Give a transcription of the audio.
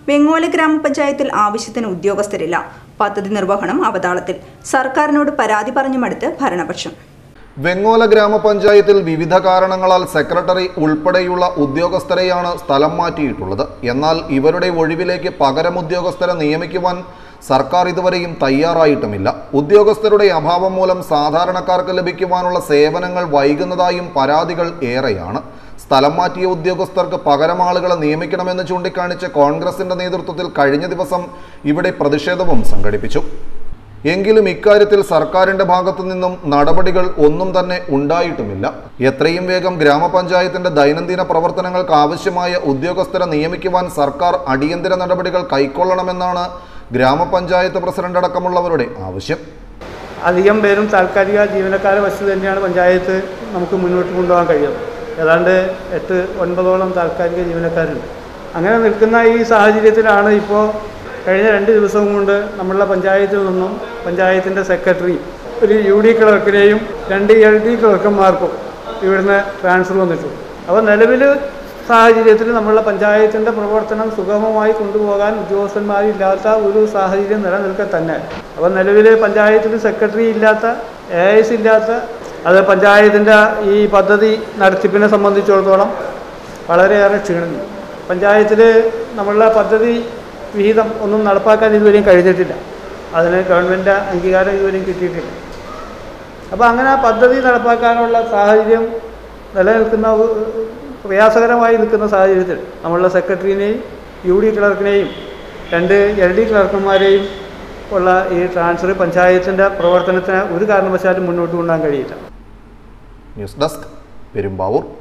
വെങ്ങോല ഗ്രാമപഞ്ചായത്തിൽ ആവശ്യത്തിന് ഉദ്യോഗസ്ഥരില്ല പദ്ധതി നിർവഹണം അവതാളത്തിൽ സർക്കാരിനോട് പരാതി പറഞ്ഞു മടുത്ത് ഭരണപക്ഷം വെങ്ങോല ഗ്രാമപഞ്ചായത്തിൽ വിവിധ കാരണങ്ങളാൽ സെക്രട്ടറി ഉൾപ്പെടെയുള്ള ഉദ്യോഗസ്ഥരെയാണ് സ്ഥലം മാറ്റിയിട്ടുള്ളത് എന്നാൽ ഇവരുടെ ഒഴിവിലേക്ക് പകരം ഉദ്യോഗസ്ഥരെ നിയമിക്കുവാൻ സർക്കാർ ഇതുവരെയും തയ്യാറായിട്ടുമില്ല ഉദ്യോഗസ്ഥരുടെ അഭാവം മൂലം സാധാരണക്കാർക്ക് ലഭിക്കുവാനുള്ള സേവനങ്ങൾ വൈകുന്നതായും പരാതികൾ ഏറെയാണ് സ്ഥലം മാറ്റിയ ഉദ്യോഗസ്ഥർക്ക് പകരം ആളുകളെ നിയമിക്കണമെന്ന് ചൂണ്ടിക്കാണിച്ച് കോൺഗ്രസിന്റെ നേതൃത്വത്തിൽ കഴിഞ്ഞ ദിവസം ഇവിടെ പ്രതിഷേധവും സംഘടിപ്പിച്ചു എങ്കിലും ഇക്കാര്യത്തിൽ സർക്കാരിന്റെ ഭാഗത്തു നിന്നും നടപടികൾ ഒന്നും തന്നെ ഉണ്ടായിട്ടുമില്ല എത്രയും വേഗം ഗ്രാമപഞ്ചായത്തിന്റെ ദൈനംദിന പ്രവർത്തനങ്ങൾക്ക് ആവശ്യമായ ഉദ്യോഗസ്ഥരെ നിയമിക്കുവാൻ സർക്കാർ അടിയന്തര നടപടികൾ കൈക്കൊള്ളണമെന്നാണ് ഗ്രാമപഞ്ചായത്ത് പ്രസിഡന്റ് അടക്കമുള്ളവരുടെ ആവശ്യം അധികം പേരും താൽക്കാലിക ജീവനക്കാരെ വച്ച് തന്നെയാണ് പഞ്ചായത്ത് നമുക്ക് മുന്നോട്ട് കൊണ്ടുപോകാൻ കഴിയുന്നത് ഏതാണ്ട് എട്ട് ഒൻപതോളം താൽക്കാലിക ജീവനക്കാരുണ്ട് അങ്ങനെ നിൽക്കുന്ന ഈ സാഹചര്യത്തിലാണ് ഇപ്പോൾ കഴിഞ്ഞ രണ്ട് ദിവസം കൊണ്ട് നമ്മളുടെ പഞ്ചായത്തിൽ നിന്നും പഞ്ചായത്തിൻ്റെ സെക്രട്ടറി ഒരു യു ഡി ക്ലർക്കിനെയും രണ്ട് എൽ ഡി ക്ലർക്കന്മാർക്കും ഇവിടുന്ന് ട്രാൻസ്ഫർ വന്നിട്ടുണ്ട് അപ്പോൾ നിലവിൽ സാഹചര്യത്തിൽ നമ്മളുടെ പഞ്ചായത്തിൻ്റെ പ്രവർത്തനം സുഗമമായി കൊണ്ടുപോകാൻ ഉദ്യോഗസ്ഥന്മാരില്ലാത്ത ഒരു സാഹചര്യം നിലനിൽക്കെ തന്നെ അപ്പോൾ നിലവിൽ പഞ്ചായത്തിൽ സെക്രട്ടറി ഇല്ലാത്ത എ എസ് ഇല്ലാത്ത അത് പഞ്ചായത്തിൻ്റെ ഈ പദ്ധതി നടത്തിപ്പിനെ സംബന്ധിച്ചിടത്തോളം വളരെയേറെ ക്ഷീണം പഞ്ചായത്തിൽ നമ്മളുടെ പദ്ധതി വിഹിതം ഒന്നും നടപ്പാക്കാൻ ഇതുവരെയും കഴിഞ്ഞിട്ടില്ല അതിന് ഗവൺമെൻറ് അംഗീകാരം ഇതുവരെയും കിട്ടിയിട്ടില്ല അപ്പോൾ അങ്ങനെ ആ പദ്ധതി നടപ്പാക്കാനുള്ള സാഹചര്യം നിലനിൽക്കുന്ന ഒരു പ്രയാസകരമായി നിൽക്കുന്ന സാഹചര്യത്തിൽ നമ്മളുടെ സെക്രട്ടറിനെയും യു ഡി ക്ലർക്കിനെയും രണ്ട് എൽ ഡി ക്ലർക്കന്മാരെയും ഉള്ള ഈ ട്രാൻസ്ഫർ പഞ്ചായത്തിൻ്റെ പ്രവർത്തനത്തിന് ഒരു കാരണവശാലും മുന്നോട്ട് കൊണ്ടുപോകാൻ കഴിയില്ല ന്യൂസ് ഡെസ്ക് പെരുമ്പാവൂർ